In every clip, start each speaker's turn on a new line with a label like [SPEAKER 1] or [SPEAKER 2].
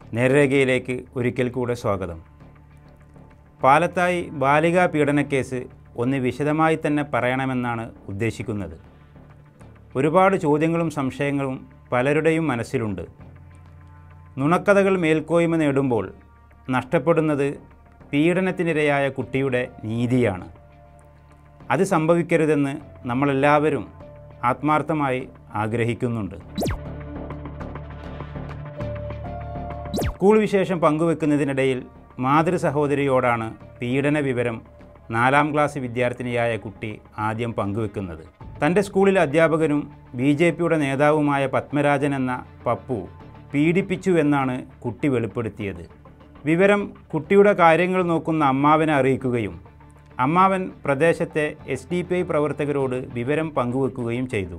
[SPEAKER 1] നേരരേഖയിലേക്ക് ഒരിക്കൽ കൂടെ സ്വാഗതം പാലത്തായി ബാലികാ പീഡനക്കേസ് ഒന്ന് വിശദമായി തന്നെ പറയണമെന്നാണ് ഉദ്ദേശിക്കുന്നത് ഒരുപാട് ചോദ്യങ്ങളും സംശയങ്ങളും പലരുടെയും മനസ്സിലുണ്ട് നുണക്കഥകൾ മേൽക്കോയ്മ നേടുമ്പോൾ നഷ്ടപ്പെടുന്നത് പീഡനത്തിനിരയായ കുട്ടിയുടെ നീതിയാണ് അത് സംഭവിക്കരുതെന്ന് നമ്മളെല്ലാവരും ആത്മാർത്ഥമായി ആഗ്രഹിക്കുന്നുണ്ട് സ്കൂൾ വിശേഷം പങ്കുവെക്കുന്നതിനിടയിൽ മാതൃ സഹോദരിയോടാണ് പീഡന വിവരം നാലാം ക്ലാസ് വിദ്യാർത്ഥിനിയായ കുട്ടി ആദ്യം പങ്കുവെക്കുന്നത് തൻ്റെ സ്കൂളിലെ അധ്യാപകനും ബി ജെ പിയുടെ നേതാവുമായ പത്മരാജൻ എന്ന പപ്പു പീഡിപ്പിച്ചു എന്നാണ് കുട്ടി വെളിപ്പെടുത്തിയത് വിവരം കുട്ടിയുടെ കാര്യങ്ങൾ നോക്കുന്ന അമ്മാവനെ അറിയിക്കുകയും അമ്മാവൻ പ്രദേശത്തെ എസ് ഡി പി ഐ പ്രവർത്തകരോട് വിവരം പങ്കുവെക്കുകയും ചെയ്തു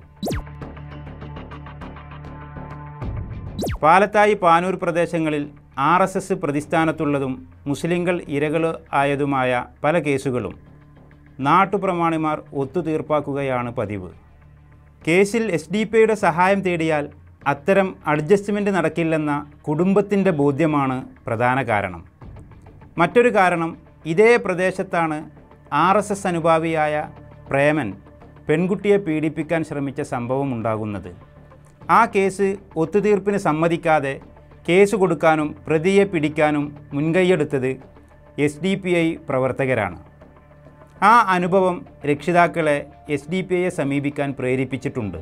[SPEAKER 1] പാലത്തായി പാനൂർ പ്രദേശങ്ങളിൽ ആർ എസ് എസ് പ്രതിസ്ഥാനത്തുള്ളതും മുസ്ലിങ്ങൾ ഇരകൾ ആയതുമായ പല കേസുകളും നാട്ടുപ്രമാണിമാർ ഒത്തുതീർപ്പാക്കുകയാണ് പതിവ് കേസിൽ എസ് ഡി പി ഐയുടെ സഹായം തേടിയാൽ അത്തരം അഡ്ജസ്റ്റ്മെൻറ്റ് നടക്കില്ലെന്ന കുടുംബത്തിൻ്റെ ബോധ്യമാണ് പ്രധാന കാരണം മറ്റൊരു കാരണം ഇതേ പ്രദേശത്താണ് ആർ എസ് എസ് അനുഭാവിയായ പ്രേമൻ പെൺകുട്ടിയെ പീഡിപ്പിക്കാൻ ശ്രമിച്ച സംഭവം ഉണ്ടാകുന്നത് ആ കേസ് ഒത്തുതീർപ്പിന് സമ്മതിക്കാതെ കേസ് കൊടുക്കാനും പ്രതിയെ പിടിക്കാനും മുൻകൈയെടുത്തത് എസ് ഡി പി ഐ പ്രവർത്തകരാണ് ആ അനുഭവം രക്ഷിതാക്കളെ എസ് ഡി പി ഐയെ സമീപിക്കാൻ പ്രേരിപ്പിച്ചിട്ടുണ്ട്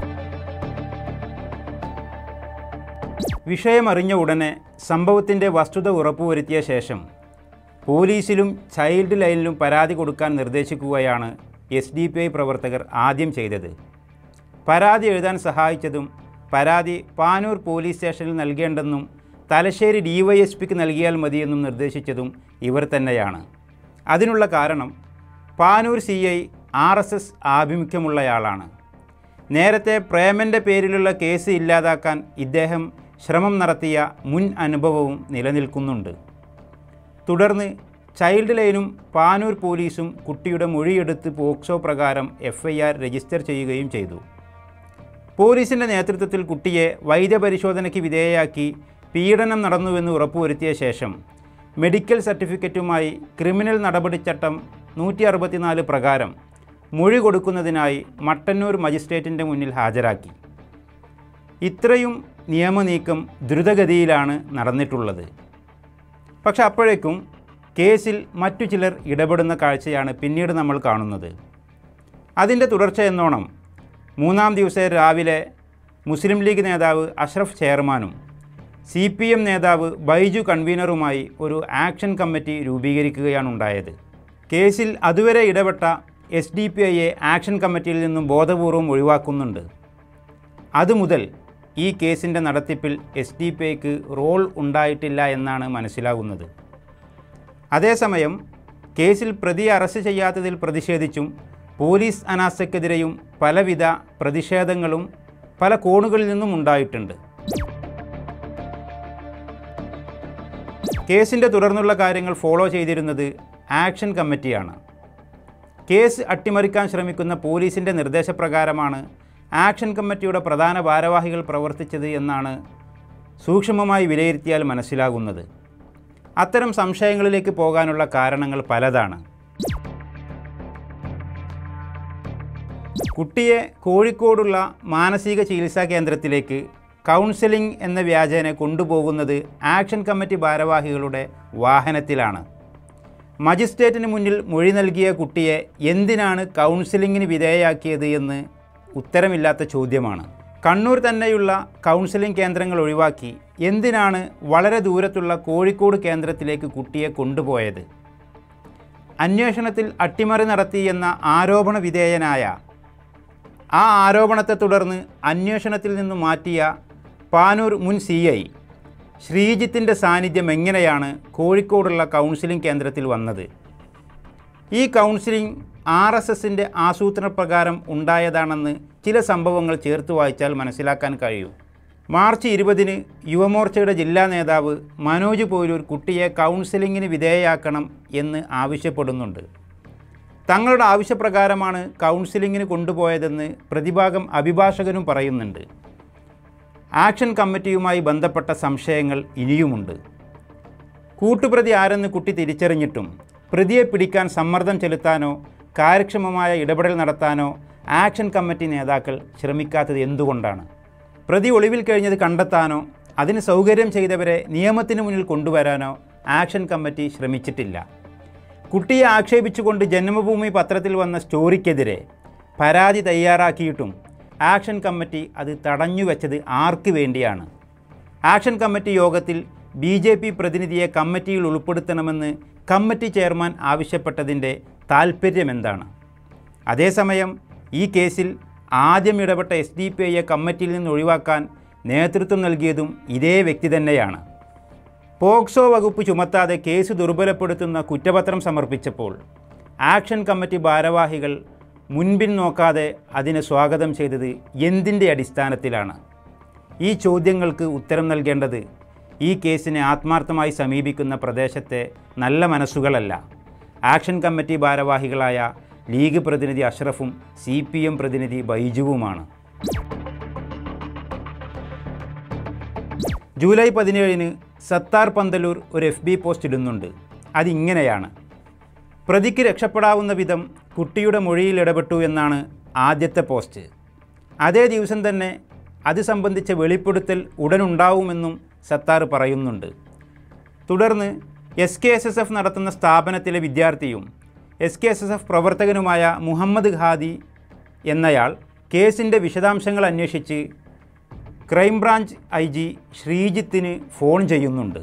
[SPEAKER 1] വിഷയമറിഞ്ഞ ഉടനെ സംഭവത്തിൻ്റെ വസ്തുത ഉറപ്പുവരുത്തിയ ശേഷം പോലീസിലും ചൈൽഡ് ലൈനിലും പരാതി കൊടുക്കാൻ നിർദ്ദേശിക്കുകയാണ് എസ് ഡി പി ഐ പ്രവർത്തകർ ആദ്യം ചെയ്തത് പരാതി എഴുതാൻ സഹായിച്ചതും പരാതി പാനൂർ പോലീസ് സ്റ്റേഷനിൽ നൽകേണ്ടെന്നും തലശ്ശേരി ഡിവൈഎസ്പിക്ക് നൽകിയാൽ മതിയെന്നും നിർദ്ദേശിച്ചതും ഇവർ തന്നെയാണ് അതിനുള്ള കാരണം Panoor C I R S S ആഭിമുഖ്യമുള്ളയാളാണ് നേരത്തെ പ്രേമൻ്റെ പേരിലുള്ള കേസ് ഇല്ലാതാക്കാൻ ഇദ്ദേഹം ശ്രമം നടത്തിയ മുൻ അനുഭവവും നിലനിൽക്കുന്നുണ്ട് തുടർന്ന് ചൈൽഡ് ലൈനും പാനൂർ പോലീസും കുട്ടിയുടെ മൊഴിയെടുത്ത് പോക്സോ പ്രകാരം എഫ് ഐ ആർ രജിസ്റ്റർ ചെയ്യുകയും ചെയ്തു പോലീസിൻ്റെ നേതൃത്വത്തിൽ കുട്ടിയെ വൈദ്യപരിശോധനയ്ക്ക് വിധേയയാക്കി പീഡനം നടന്നുവെന്ന് ഉറപ്പുവരുത്തിയ ശേഷം മെഡിക്കൽ സർട്ടിഫിക്കറ്റുമായി ക്രിമിനൽ നടപടിച്ചട്ടം നൂറ്റി അറുപത്തിനാല് പ്രകാരം മൊഴി കൊടുക്കുന്നതിനായി മട്ടന്നൂർ മജിസ്ട്രേറ്റിൻ്റെ മുന്നിൽ ഹാജരാക്കി ഇത്രയും നിയമനീക്കം ദ്രുതഗതിയിലാണ് നടന്നിട്ടുള്ളത് പക്ഷെ അപ്പോഴേക്കും കേസിൽ മറ്റു ചിലർ ഇടപെടുന്ന കാഴ്ചയാണ് പിന്നീട് നമ്മൾ കാണുന്നത് അതിൻ്റെ തുടർച്ച എന്നോണം മൂന്നാം ദിവസം രാവിലെ മുസ്ലിം ലീഗ് നേതാവ് അഷ്റഫ് ചെയർമാനും സി പി എം നേതാവ് ബൈജു കൺവീനറുമായി ഒരു ആക്ഷൻ കമ്മിറ്റി രൂപീകരിക്കുകയാണ് ഉണ്ടായത് കേസിൽ അതുവരെ ഇടപെട്ട എസ് ഡി പി ഐയെ ആക്ഷൻ കമ്മിറ്റിയിൽ നിന്നും ബോധപൂർവം ഒഴിവാക്കുന്നുണ്ട് അതുമുതൽ ഈ കേസിൻ്റെ നടത്തിപ്പിൽ എസ് ഡി പി ഐക്ക് റോൾ ഉണ്ടായിട്ടില്ല എന്നാണ് മനസ്സിലാകുന്നത് അതേസമയം കേസിൽ പ്രതിയെ അറസ്റ്റ് ചെയ്യാത്തതിൽ പ്രതിഷേധിച്ചും പോലീസ് അനാസ്ഥയ്ക്കെതിരെയും പലവിധ പ്രതിഷേധങ്ങളും പല കോണുകളിൽ നിന്നും ഉണ്ടായിട്ടുണ്ട് കേസിൻ്റെ തുടർന്നുള്ള കാര്യങ്ങൾ ഫോളോ ചെയ്തിരുന്നത് ആക്ഷൻ കമ്മിറ്റിയാണ് കേസ് അട്ടിമറിക്കാൻ ശ്രമിക്കുന്ന പോലീസിൻ്റെ നിർദ്ദേശപ്രകാരമാണ് ആക്ഷൻ കമ്മിറ്റിയുടെ പ്രധാന ഭാരവാഹികൾ പ്രവർത്തിച്ചത് എന്നാണ് സൂക്ഷ്മമായി വിലയിരുത്തിയാൽ മനസ്സിലാകുന്നത് അത്തരം സംശയങ്ങളിലേക്ക് പോകാനുള്ള കാരണങ്ങൾ പലതാണ് കുട്ടിയെ കോഴിക്കോടുള്ള മാനസിക ചികിത്സാ കേന്ദ്രത്തിലേക്ക് കൗൺസിലിംഗ് എന്ന വ്യാജേന കൊണ്ടുപോകുന്നത് ആക്ഷൻ കമ്മിറ്റി ഭാരവാഹികളുടെ വാഹനത്തിലാണ് മജിസ്ട്രേറ്റിന് മുന്നിൽ മൊഴി നൽകിയ കുട്ടിയെ എന്തിനാണ് കൗൺസിലിങ്ങിന് വിധേയയാക്കിയത് എന്ന് ഉത്തരമില്ലാത്ത ചോദ്യമാണ് കണ്ണൂർ തന്നെയുള്ള കൗൺസിലിംഗ് കേന്ദ്രങ്ങൾ ഒഴിവാക്കി എന്തിനാണ് വളരെ ദൂരത്തുള്ള കോഴിക്കോട് കേന്ദ്രത്തിലേക്ക് കുട്ടിയെ കൊണ്ടുപോയത് അന്വേഷണത്തിൽ അട്ടിമറി നടത്തി എന്ന ആരോപണ വിധേയനായ ആ ആരോപണത്തെ തുടർന്ന് അന്വേഷണത്തിൽ നിന്ന് മാറ്റിയ പാനൂർ മുൻ സി ഐ ശ്രീജിത്തിൻ്റെ സാന്നിധ്യം എങ്ങനെയാണ് കോഴിക്കോടുള്ള കൗൺസിലിംഗ് കേന്ദ്രത്തിൽ വന്നത് ഈ കൗൺസിലിംഗ് ആർ എസ് എസിൻ്റെ ആസൂത്രണപ്രകാരം ഉണ്ടായതാണെന്ന് ചില സംഭവങ്ങൾ ചേർത്ത് വായിച്ചാൽ മനസ്സിലാക്കാൻ കഴിയും മാർച്ച് ഇരുപതിന് യുവമോർച്ചയുടെ ജില്ലാ നേതാവ് മനോജ് പോരൂർ കുട്ടിയെ കൗൺസിലിങ്ങിന് വിധേയയാക്കണം എന്ന് ആവശ്യപ്പെടുന്നുണ്ട് തങ്ങളുടെ ആവശ്യപ്രകാരമാണ് കൗൺസിലിങ്ങിന് കൊണ്ടുപോയതെന്ന് പ്രതിഭാഗം അഭിഭാഷകനും പറയുന്നുണ്ട് ആക്ഷൻ കമ്മിറ്റിയുമായി ബന്ധപ്പെട്ട സംശയങ്ങൾ ഇനിയുമുണ്ട് കൂട്ടുപ്രതി ആരെന്ന് കുട്ടി തിരിച്ചറിഞ്ഞിട്ടും പ്രതിയെ പിടിക്കാൻ സമ്മർദ്ദം ചെലുത്താനോ കാര്യക്ഷമമായ ഇടപെടൽ നടത്താനോ ആക്ഷൻ കമ്മിറ്റി നേതാക്കൾ ശ്രമിക്കാത്തത് എന്തുകൊണ്ടാണ് പ്രതി ഒളിവിൽ കഴിഞ്ഞത് കണ്ടെത്താനോ അതിന് സൗകര്യം ചെയ്തവരെ നിയമത്തിന് മുന്നിൽ കൊണ്ടുവരാനോ ആക്ഷൻ കമ്മിറ്റി ശ്രമിച്ചിട്ടില്ല കുട്ടിയെ ആക്ഷേപിച്ചുകൊണ്ട് ജന്മഭൂമി പത്രത്തിൽ വന്ന സ്റ്റോറിക്കെതിരെ പരാതി തയ്യാറാക്കിയിട്ടും ആക്ഷൻ കമ്മിറ്റി അത് തടഞ്ഞു വെച്ചത് ആർക്ക് വേണ്ടിയാണ് ആക്ഷൻ കമ്മിറ്റി യോഗത്തിൽ ബി ജെ പി പ്രതിനിധിയെ കമ്മിറ്റിയിൽ ഉൾപ്പെടുത്തണമെന്ന് കമ്മിറ്റി ചെയർമാൻ ആവശ്യപ്പെട്ടതിൻ്റെ താൽപ്പര്യമെന്താണ് അതേസമയം ഈ കേസിൽ ആദ്യം ഇടപെട്ട എസ് ഡി പി ഐയെ കമ്മിറ്റിയിൽ നിന്ന് ഒഴിവാക്കാൻ നേതൃത്വം നൽകിയതും ഇതേ വ്യക്തി തന്നെയാണ് പോക്സോ വകുപ്പ് ചുമത്താതെ കേസ് ദുർബലപ്പെടുത്തുന്ന കുറ്റപത്രം സമർപ്പിച്ചപ്പോൾ ആക്ഷൻ കമ്മിറ്റി ഭാരവാഹികൾ മുൻപിൻ നോക്കാതെ അതിനെ സ്വാഗതം ചെയ്തത് എന്തിൻ്റെ അടിസ്ഥാനത്തിലാണ് ഈ ചോദ്യങ്ങൾക്ക് ഉത്തരം നൽകേണ്ടത് ഈ കേസിനെ ആത്മാർത്ഥമായി സമീപിക്കുന്ന പ്രദേശത്തെ നല്ല മനസ്സുകളല്ല ആക്ഷൻ കമ്മിറ്റി ഭാരവാഹികളായ ലീഗ് പ്രതിനിധി അഷ്റഫും സി പി എം പ്രതിനിധി ബൈജുവുമാണ് ജൂലൈ പതിനേഴിന് സത്താർ പന്തലൂർ ഒരു എഫ് ബി പോസ്റ്റ് ഇടുന്നുണ്ട് അതിങ്ങനെയാണ് പ്രതിക്ക് രക്ഷപ്പെടാവുന്ന വിധം കുട്ടിയുടെ മൊഴിയിൽ ഇടപെട്ടു എന്നാണ് ആദ്യത്തെ പോസ്റ്റ് അതേ ദിവസം തന്നെ അത് സംബന്ധിച്ച വെളിപ്പെടുത്തൽ ഉടനുണ്ടാവുമെന്നും സത്താർ പറയുന്നുണ്ട് തുടർന്ന് S K S S F നടത്തുന്ന സ്ഥാപനത്തിലെ വിദ്യാർത്ഥിയും S K S S F പ്രവർത്തകനുമായ മുഹമ്മദ് ഖാദി എന്നയാൾ കേസിൻ്റെ വിശദാംശങ്ങൾ അന്വേഷിച്ച് ക്രൈംബ്രാഞ്ച് ഐ ജി ശ്രീജിത്തിന് ഫോൺ ചെയ്യുന്നുണ്ട്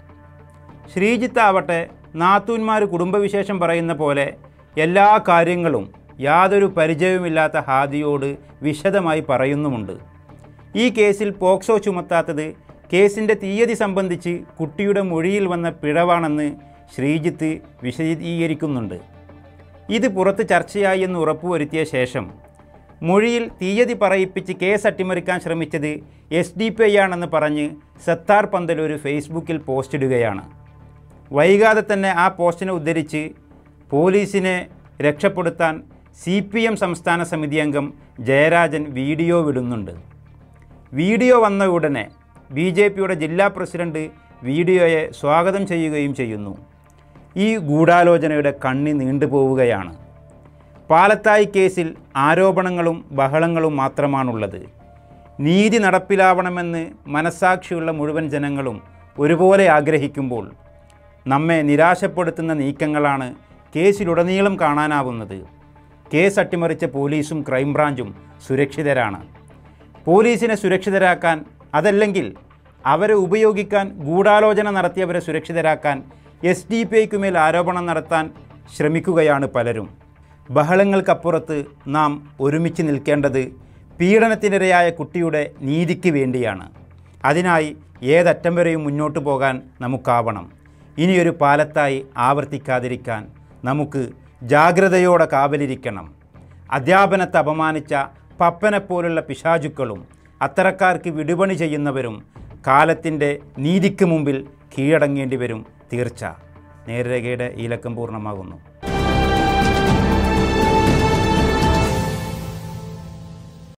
[SPEAKER 1] ശ്രീജിത്ത് ആവട്ടെ നാത്തൂന്മാർ കുടുംബവിശേഷം പറയുന്ന പോലെ എല്ലാ കാര്യങ്ങളും യാതൊരു പരിചയവുമില്ലാത്ത ഹാദിയോട് വിശദമായി പറയുന്നുമുണ്ട് ഈ കേസിൽ പോക്സോ ചുമത്താത്തത് കേസിൻ്റെ തീയതി സംബന്ധിച്ച് കുട്ടിയുടെ മൊഴിയിൽ വന്ന പിഴവാണെന്ന് ശ്രീജിത്ത് വിശദീകരിക്കുന്നുണ്ട് ഇത് പുറത്ത് ചർച്ചയായി എന്ന് ഉറപ്പുവരുത്തിയ ശേഷം മൊഴിയിൽ തീയതി പറയിപ്പിച്ച് കേസ് അട്ടിമറിക്കാൻ ശ്രമിച്ചത് എസ് ഡി പി ഐ ആണെന്ന് പറഞ്ഞ് സത്താർ പന്തലൂർ ഫേസ്ബുക്കിൽ പോസ്റ്റിടുകയാണ് വൈകാതെ തന്നെ ആ പോസ്റ്റിനെ ഉദ്ധരിച്ച് പോലീസിനെ രക്ഷപ്പെടുത്താൻ സി പി എം സംസ്ഥാന സമിതി അംഗം ജയരാജൻ വീഡിയോ വിടുന്നുണ്ട് വീഡിയോ വന്ന ഉടനെ ബി ജെ പിയുടെ ജില്ലാ പ്രസിഡന്റ് വീഡിയോയെ സ്വാഗതം ചെയ്യുകയും ചെയ്യുന്നു ഈ ഗൂഢാലോചനയുടെ കണ്ണി നീണ്ടുപോവുകയാണ് പാലത്തായി കേസിൽ ആരോപണങ്ങളും ബഹളങ്ങളും മാത്രമാണുള്ളത് നീതി നടപ്പിലാവണമെന്ന് മനസാക്ഷിയുള്ള മുഴുവൻ ജനങ്ങളും ഒരുപോലെ ആഗ്രഹിക്കുമ്പോൾ നമ്മെ നിരാശപ്പെടുത്തുന്ന നീക്കങ്ങളാണ് കേസിലുടനീളം കാണാനാവുന്നത് കേസ് അട്ടിമറിച്ച പോലീസും ക്രൈംബ്രാഞ്ചും സുരക്ഷിതരാണ് പോലീസിനെ സുരക്ഷിതരാക്കാൻ അതല്ലെങ്കിൽ അവരെ ഉപയോഗിക്കാൻ ഗൂഢാലോചന നടത്തിയവരെ സുരക്ഷിതരാക്കാൻ എസ് ഡി പി ഐക്കുമേൽ ആരോപണം നടത്താൻ ശ്രമിക്കുകയാണ് പലരും ബഹളങ്ങൾക്കപ്പുറത്ത് നാം ഒരുമിച്ച് നിൽക്കേണ്ടത് പീഡനത്തിനിരയായ കുട്ടിയുടെ നീതിക്ക് വേണ്ടിയാണ് അതിനായി ഏതറ്റം വരെയും മുന്നോട്ട് പോകാൻ നമുക്കാവണം ഇനിയൊരു പാലത്തായി ആവർത്തിക്കാതിരിക്കാൻ നമുക്ക് ജാഗ്രതയോടെ കാവലിരിക്കണം അധ്യാപനത്തെ അപമാനിച്ച പപ്പനെപ്പോലുള്ള പിശാചുക്കളും അത്തരക്കാർക്ക് വിടുപണി ചെയ്യുന്നവരും കാലത്തിൻ്റെ നീതിക്ക് മുമ്പിൽ കീഴടങ്ങേണ്ടി വരും തീർച്ച നേർരേഖയുടെ ഈ ലക്കം പൂർണ്ണമാകുന്നു